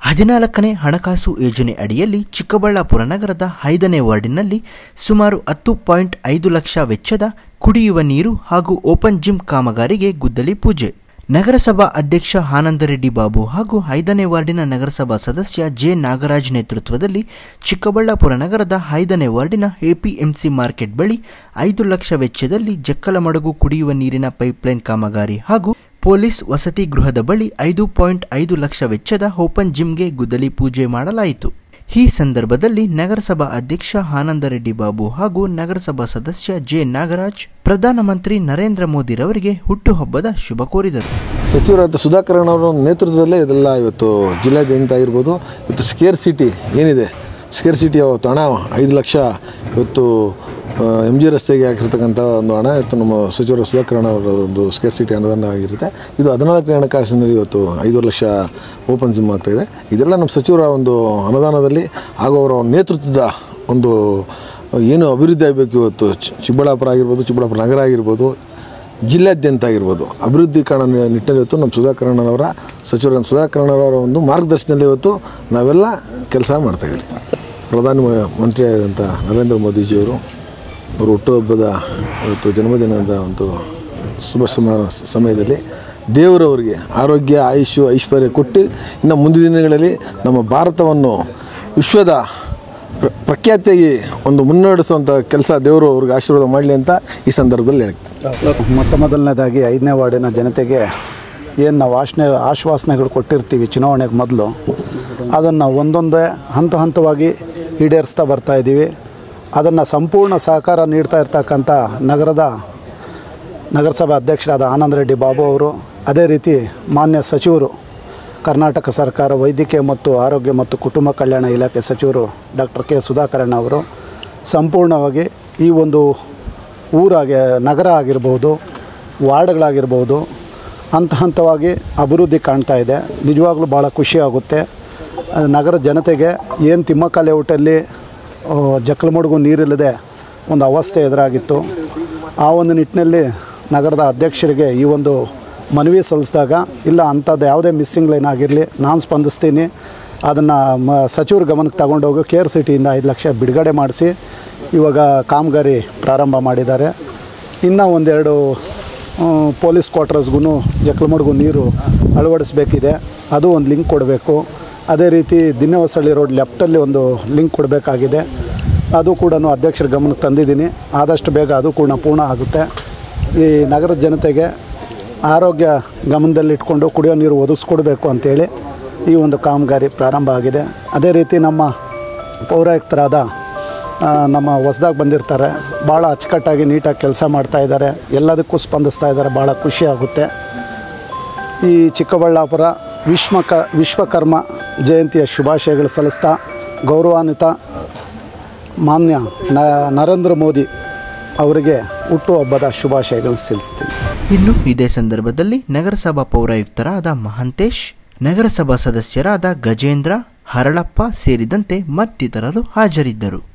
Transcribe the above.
ಹದಿನಾಲ್ಕನೇ ಹಣಕಾಸು ಯೋಜನೆ ಅಡಿಯಲ್ಲಿ ಚಿಕ್ಕಬಳ್ಳಾಪುರ ನಗರದ ಐದನೇ ವಾರ್ಡಿನಲ್ಲಿ ಸುಮಾರು ಹತ್ತು ಪಾಯಿಂಟ್ ಐದು ಲಕ್ಷ ವೆಚ್ಚದ ಕುಡಿಯುವ ನೀರು ಹಾಗೂ ಓಪನ್ ಜಿಮ್ ಕಾಮಗಾರಿಗೆ ಗುದ್ದಲಿ ಪೂಜೆ ನಗರಸಭಾ ಅಧ್ಯಕ್ಷ ಆನಂದರೆಡ್ಡಿ ಬಾಬು ಹಾಗೂ ಐದನೇ ವಾರ್ಡಿನ ನಗರಸಭಾ ಸದಸ್ಯ ಜೆ ನಾಗರಾಜ್ ನೇತೃತ್ವದಲ್ಲಿ ಚಿಕ್ಕಬಳ್ಳಾಪುರ ನಗರದ ಐದನೇ ವಾರ್ಡಿನ ಎಪಿಎಂಸಿ ಮಾರ್ಕೆಟ್ ಬಳಿ ಐದು ಲಕ್ಷ ವೆಚ್ಚದಲ್ಲಿ ಜಕ್ಕಲಮಡಗು ಕುಡಿಯುವ ನೀರಿನ ಪೈಪ್ಲೈನ್ ಕಾಮಗಾರಿ ಹಾಗೂ ಪೊಲೀಸ್ ವಸತಿ ಗೃಹದ ಬಳಿ ಐದು ಪಾಯಿಂಟ್ ಐದು ಲಕ್ಷ ವೆಚ್ಚದ ಓಪನ್ ಜಿಮ್ಗೆ ಗುದ್ದಲಿ ಪೂಜೆ ಮಾಡಲಾಯಿತು ಈ ಸಂದರ್ಭದಲ್ಲಿ ನಗರಸಭಾ ಅಧ್ಯಕ್ಷ ಆನಂದರೆಡ್ಡಿ ಬಾಬು ಹಾಗೂ ನಗರಸಭಾ ಸದಸ್ಯ ಜೆ ನಾಗರಾಜ್ ಪ್ರಧಾನಮಂತ್ರಿ ನರೇಂದ್ರ ಮೋದಿರವರಿಗೆ ಹುಟ್ಟುಹಬ್ಬದ ಶುಭ ಕೋರಿದರು ಸಚಿವರಾದ ಸುಧಾಕರನ್ ಅವರ ನೇತೃತ್ವದಲ್ಲೇ ಇದೆಲ್ಲ ಇವತ್ತು ಜಿಲ್ಲಾದ್ಯಂತ ಇರ್ಬೋದು ಇವತ್ತು ಸ್ಕೇರ್ ಸಿಟಿ ಏನಿದೆ ಸ್ಕೇರ್ ಸಿಟಿ ಅವತ್ತು ಹಣ ಐದು ಲಕ್ಷ ಇವತ್ತು ಎಮ್ ಜಿ ರಸ್ತೆಗೆ ಹಾಕಿರ್ತಕ್ಕಂಥ ಒಂದು ಹಣ ಇವತ್ತು ನಮ್ಮ ಸಚಿವರ ಸುಧಾಕರನ್ ಅವರ ಒಂದು ಸ್ಕೇರ್ ಸಿಟಿ ಅನುದಾನ ಆಗಿರುತ್ತೆ ಇದು ಹದಿನಾಲ್ಕನೇ ಹಣಕಾಸಿನಲ್ಲಿ ಇವತ್ತು ಐದು ಲಕ್ಷ ಓಪನ್ ಜಿಮ್ ಆಗ್ತಾಯಿದೆ ಇದೆಲ್ಲ ನಮ್ಮ ಸಚಿವರ ಒಂದು ಅನುದಾನದಲ್ಲಿ ಹಾಗೂ ಅವರ ನೇತೃತ್ವದ ಒಂದು ಏನು ಅಭಿವೃದ್ಧಿ ಆಗಬೇಕು ಇವತ್ತು ಚಿ- ಚಿಕ್ಕಬಳ್ಳಾಪುರ ಆಗಿರ್ಬೋದು ಚಿಕ್ಕಬಳ್ಳಾಪುರ ನಗರ ಆಗಿರ್ಬೋದು ಜಿಲ್ಲಾದ್ಯಂತ ಆಗಿರ್ಬೋದು ಅಭಿವೃದ್ಧಿ ಕಾರಣ ನಿಟ್ಟಿನಲ್ಲಿ ಇವತ್ತು ನಮ್ಮ ಸುಧಾಕರಣ್ಣನವರ ಸಚಿವರ ಸುಧಾಕರಣ್ಣವರ ಒಂದು ಮಾರ್ಗದರ್ಶನದಲ್ಲಿ ಇವತ್ತು ನಾವೆಲ್ಲ ಕೆಲಸ ಮಾಡ್ತಾಯಿದ್ದೀವಿ ಪ್ರಧಾನ ಮಂತ್ರಿ ಆದಂಥ ನರೇಂದ್ರ ಮೋದಿಜಿಯವರು ಅವರು ಹುಟ್ಟುಹಬ್ಬದ ಇವತ್ತು ಜನ್ಮದಿನದ ಒಂದು ಶುಭ ಸಮ ಸಮಯದಲ್ಲಿ ದೇವರವರಿಗೆ ಆರೋಗ್ಯ ಆಯುಷು ಐಶ್ವರ್ಯ ಕೊಟ್ಟು ಇನ್ನು ಮುಂದಿನ ದಿನಗಳಲ್ಲಿ ನಮ್ಮ ಭಾರತವನ್ನು ವಿಶ್ವದ ಪ್ರ- ಪ್ರಖ್ಯಾತಿಯಾಗಿ ಒಂದು ಮುನ್ನಡೆಸುವಂಥ ಕೆಲಸ ದೇವರು ಅವ್ರಿಗೆ ಆಶೀರ್ವಾದ ಮಾಡಲಿ ಅಂತ ಈ ಸಂದರ್ಭದಲ್ಲಿ ಹೇಳ್ತೀನಿ ಮೊಟ್ಟ ಮೊದಲನೇದಾಗಿ ಐದನೇ ವಾರ್ಡಿನ ಜನತೆಗೆ ಏನು ನಾವು ಆಶ್ನೆ ಆಶ್ವಾಸನೆಗಳು ಕೊಟ್ಟಿರ್ತೀವಿ ಚುನಾವಣೆಗೆ ಮೊದಲು ಅದನ್ನು ಒಂದೊಂದೇ ಹಂತ ಹಂತವಾಗಿ ಈಡೇರಿಸ್ತಾ ಬರ್ತಾ ಇದ್ದೀವಿ ಅದನ್ನು ಸಂಪೂರ್ಣ ಸಹಕಾರ ನೀಡ್ತಾ ಇರ್ತಕ್ಕಂಥ ನಗರದ ನಗರಸಭೆ ಅಧ್ಯಕ್ಷರಾದ ಆನಂದ್ ರೆಡ್ಡಿ ಬಾಬು ಅವರು ಅದೇ ರೀತಿ ಮಾನ್ಯ ಸಚಿವರು ಕರ್ನಾಟಕ ಸರ್ಕಾರ ವೈದ್ಯಕೀಯ ಮತ್ತು ಆರೋಗ್ಯ ಮತ್ತು ಕುಟುಂಬ ಕಲ್ಯಾಣ ಇಲಾಖೆ ಸಚಿವರು ಡಾಕ್ಟರ್ ಕೆ ಸುಧಾಕರಣ್ಣ ಅವರು ಸಂಪೂರ್ಣವಾಗಿ ಈ ಒಂದು ಊರಾಗೆ ನಗರ ಆಗಿರ್ಬೋದು ವಾರ್ಡ್ಗಳಾಗಿರ್ಬೋದು ಹಂತ ಹಂತವಾಗಿ ಅಭಿವೃದ್ಧಿ ಕಾಣ್ತಾ ಇದೆ ನಿಜವಾಗ್ಲೂ ಭಾಳ ಖುಷಿ ಆಗುತ್ತೆ ಆ, ನಗರ ಜನತೆಗೆ ಏನು ತಿಮ್ಮಕ್ಕ ಲೇಔಟಲ್ಲಿ ಆ, ಜಕ್ಕಲಮಡುಗು ನೀರಿಲ್ಲದೆ ಒಂದು ಅವಸ್ಥೆ ಎದುರಾಗಿತ್ತು ಆ ಒಂದು ನಿಟ್ಟಿನಲ್ಲಿ ನಗರದ ಅಧ್ಯಕ್ಷರಿಗೆ ಈ ಒಂದು ಮನವಿ ಸಲ್ಲಿಸಿದಾಗ ಇಲ್ಲ ಅಂಥದ್ದು ಯಾವುದೇ ಮಿಸ್ಸಿಂಗ್ ಲೈನ್ ಆಗಿರಲಿ ನಾನು ಸ್ಪಂದಿಸ್ತೀನಿ ಅದನ್ನು ಮ ಸಚಿವರ ಗಮನಕ್ಕೆ ತಗೊಂಡೋಗಿ ಕೇರ್ ಸಿಟಿಯಿಂದ ಐದು ಲಕ್ಷ ಬಿಡುಗಡೆ ಮಾಡಿಸಿ ಇವಾಗ ಕಾಮಗಾರಿ ಪ್ರಾರಂಭ ಮಾಡಿದ್ದಾರೆ ಇನ್ನು ಒಂದೆರಡು ಆ, ಪೊಲೀಸ್ ಕ್ವಾರ್ಟರ್ಸ್ಗೂ ಜಕ್ಕಲಮಡುಗು ನೀರು ಅಳವಡಿಸ್ಬೇಕಿದೆ ಅದು ಒಂದು ಲಿಂಕ್ ಕೊಡಬೇಕು ಅದೇ ರೀತಿ ದಿನ್ನವಸಳ್ಳಿ ರೋಡ್ ಲೆಫ್ಟಲ್ಲಿ ಒಂದು ಲಿಂಕ್ ಕೊಡಬೇಕಾಗಿದೆ ಅದು ಕೂಡ ಅಧ್ಯಕ್ಷರ ಗಮನಕ್ಕೆ ತಂದಿದ್ದೀನಿ ಆದಷ್ಟು ಬೇಗ ಅದು ಕೂಡ ಪೂರ್ಣ ಆಗುತ್ತೆ ಈ ನಗರದ ಜನತೆಗೆ ಆರೋಗ್ಯ ಗಮನದಲ್ಲಿಟ್ಕೊಂಡು ಕುಡಿಯೋ ನೀರು ಒದಗಿಸ್ಕೊಡ್ಬೇಕು ಅಂತೇಳಿ ಈ ಒಂದು ಕಾಮಗಾರಿ ಪ್ರಾರಂಭ ಆಗಿದೆ ಅದೇ ರೀತಿ ನಮ್ಮ ಪೌರಾಯುಕ್ತರಾದ ಆ, ನಮ್ಮ ಹೊಸ್ದಾಗಿ ಬಂದಿರ್ತಾರೆ ಭಾಳ ಅಚ್ಚುಕಟ್ಟಾಗಿ ನೀಟಾಗಿ ಕೆಲಸ ಮಾಡ್ತಾ ಇದ್ದಾರೆ ಎಲ್ಲದಕ್ಕೂ ಸ್ಪಂದಿಸ್ತಾ ಇದ್ದಾರೆ ಭಾಳ ಖುಷಿ ಆಗುತ್ತೆ ಈ ಚಿಕ್ಕಬಳ್ಳಾಪುರ ವಿಶ್ವಕ ವಿಶ್ವಕರ್ಮ ಜಯಂತಿಯ ಶುಭಾಶಯಗಳು ಸಲ್ಲಿಸ್ತಾ ಗೌರವಾನ್ವಿತ ಮಾನ್ಯ ನ ನರೇಂದ್ರ ಮೋದಿ ಅವರಿಗೆ ಹುಟ್ಟುಹಬ್ಬದ ಶುಭಾಶಯಗಳು ಸಲ್ಲಿಸ್ತೀನಿ ಇನ್ನು ಇದೇ ಸಂದರ್ಭದಲ್ಲಿ ನಗರಸಭಾ ಪೌರಾಯುಕ್ತರಾದ ಮಹಂತೇಶ್ ನಗರಸಭಾ ಸದಸ್ಯರಾದ ಗಜೇಂದ್ರ ಹರಳಪ್ಪ ಸೇರಿದಂತೆ ಮತ್ತಿತರರು ಹಾಜರಿದ್ದರು